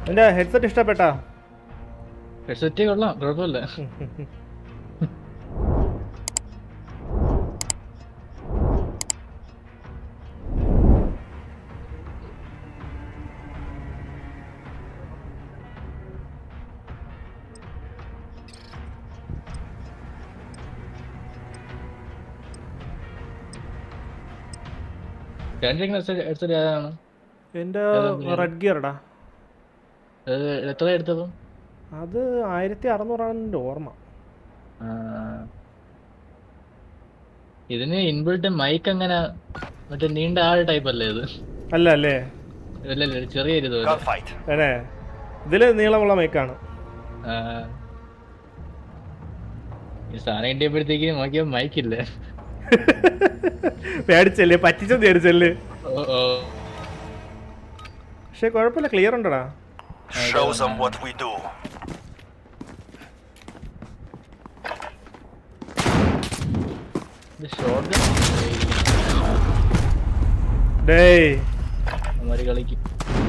എൻ്റെ headset ഇഷ്ടപ്പെട്ടാ headset കൊള്ളാം കുഴപ്പമില്ല രണ്ടിരിക്കുന്ന ഹെഡ്സെറ്റ് ഏതാണ് എൻ്റെ ഏതാ brand? റെഡ് ഗിയർടാ അത് എത്ര എടുത്തപ്പം അത് ആയിരത്തി അറുന്നൂറാണ് എൻ്റെ ഓർമ്മ ആ. ഇതിന് ഇൻബിൾട്ട് മൈക്ക് അങ്ങനെ മറ്റേ നീണ്ട ആൾ ടൈപ്പ് അല്ലേ ഇത് അല്ല അല്ലേ അല്ലല്ല ഒരു ചെറിയ ഒരു ഇതുപോലെ Gunfight. അല്ലേ ഇതിൽ നീളമുള്ള മൈക്കാണ് ആ. ഈ സാധനം കിട്ടിയപ്പോഴത്തേക്ക് നോക്കിയ മൈക്ക് ഇല്ല പേടിച്ചല്ലേ പറ്റിച്ചത് പേടിച്ചല്ലേ ഓ ഓ പക്ഷെ കുഴപ്പമില്ല ക്ലിയർ ഉണ്ടടാ Show them what we do. ഇത് ഷോർട്ട് ഡേയ് അവന്മാര് കളിക്കും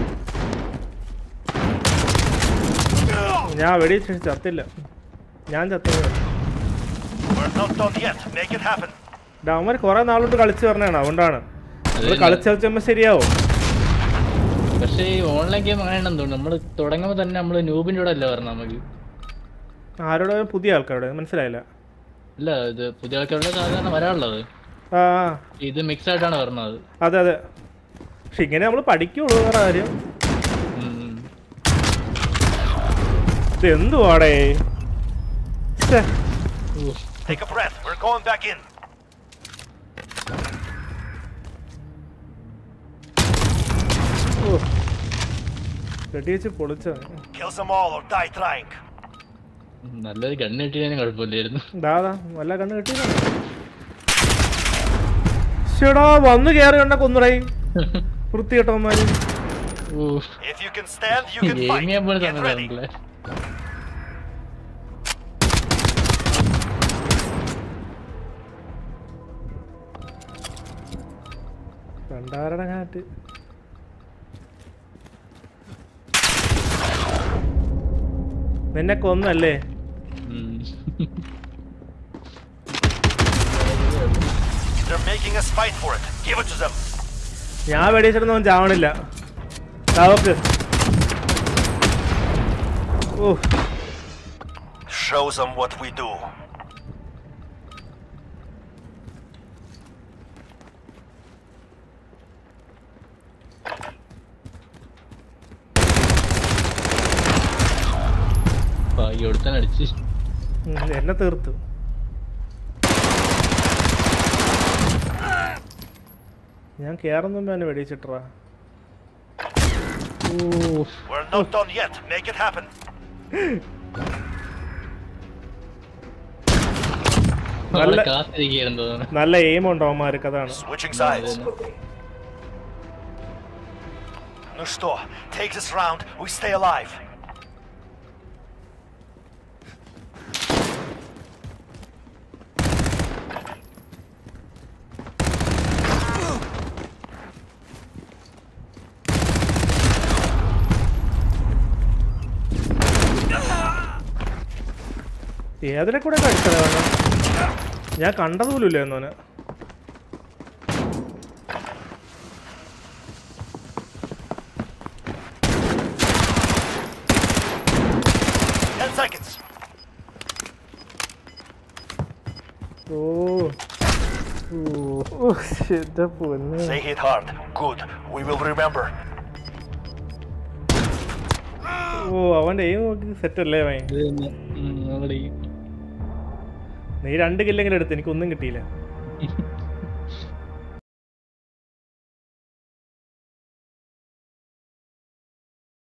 ഞാൻ വെടിച്ച് ചത്തില്ല ഞാൻ ചത്തത് We're not done yet. Make it happen. അവന്മാർ കുറെ നാളോട്ട് കളിച്ച് പറഞ്ഞാണ് അതുകൊണ്ടാണ് അത് നമ്മൾ കളിച്ച് കളിച്ചുമ്പോ ശരിയാവും പക്ഷേ ഈ ഓൺലൈൻ ഗെയിം അങ്ങനെയാണെന്ന് തോന്നുന്നു നമ്മള് തുടങ്ങുമ്പോൾ തന്നെ നമ്മള് നൂബിന്റെ കൂടെ അല്ല പറഞ്ഞത് നമുക്ക് ആരോടെ പുതിയ ആൾക്കാരോട് മനസ്സിലായില്ല ഇല്ല ഇത് പുതിയ ആൾക്കാരുടെ സാധാരണ വരാനുള്ളത് ആ ആ, ഇത് മിക്സ് ആയിട്ടാണ് പറഞ്ഞത് അതെ അതെ പക്ഷെ ഇങ്ങനെ നമ്മൾ പഠിക്കുള്ളൂ വേറെ കാര്യം ഉം. ഇത് എന്തുവാടേ ഛെ, ഉഫ്. Take a breath. We're going back in. ഓ. വെടി വെച്ച് പൊളിച്ച Kill them all or die trying. നല്ലൊരു ഗണ്ണ് കിട്ടിയാലും കുഴപ്പമില്ലായിരുന്നു ദാദാ വല്ല കണ്ണ് കിട്ടിയില്ല ചേടാ വന്ന് കയറി കണ്ട കൊന്നുടേ വൃത്തികെട്ടവന്മാര് ഊഫ്. If you can stand, you can game fight. ചെയ്യാൻ പോലും Get സമയം ready. തന്നിട്ടില്ല. രണ്ടാരുടെ കാറ്റ് നിന്നെ കൊന്നല്ലേ ഉം. They're making us fight for it. Give it to them. ഞാൻ വെടിച്ചിട്ടൊന്നും ചാവണില്ല ചാവക്ക് ഓ Show them what we do. ഭാഗ്യം ഒരുത്തൻ അടിച്ച് ഉം, എന്നെ തീർത്തു ഞാൻ കേറുന്ന മുമ്പ് എന്നെ വെടിച്ചിട്ടറാ We're not done yet. Make it happen. അവിടെ നല്ല- കാത്തിരിക്കുകയായിരുന്നു തോന്നുന്നു നല്ല എയിം ഉണ്ടോ അവന്മാർക്ക് അതാണ് Switching sides. Ну что, take this round, we stay alive. ഏതിനെ കൂടെ അടിച്ചത് അവനെ ഞാൻ കണ്ടത് പോലും ഇല്ല എന്നോന് Ten seconds. ഓ ഓ, ഓ, എന്റെ പൊന്നെ They hit hard. Good. We will remember. ഓ അവന്റെ എയിം നോക്കി സെറ്റ് അല്ലേ അവൻ ഇത് തന്നെ. ഉം, അവിടെ ഈ- നീ രണ്ട് കില്ലെങ്കിലും എടുത്ത് എനിക്കൊന്നും കിട്ടിയില്ല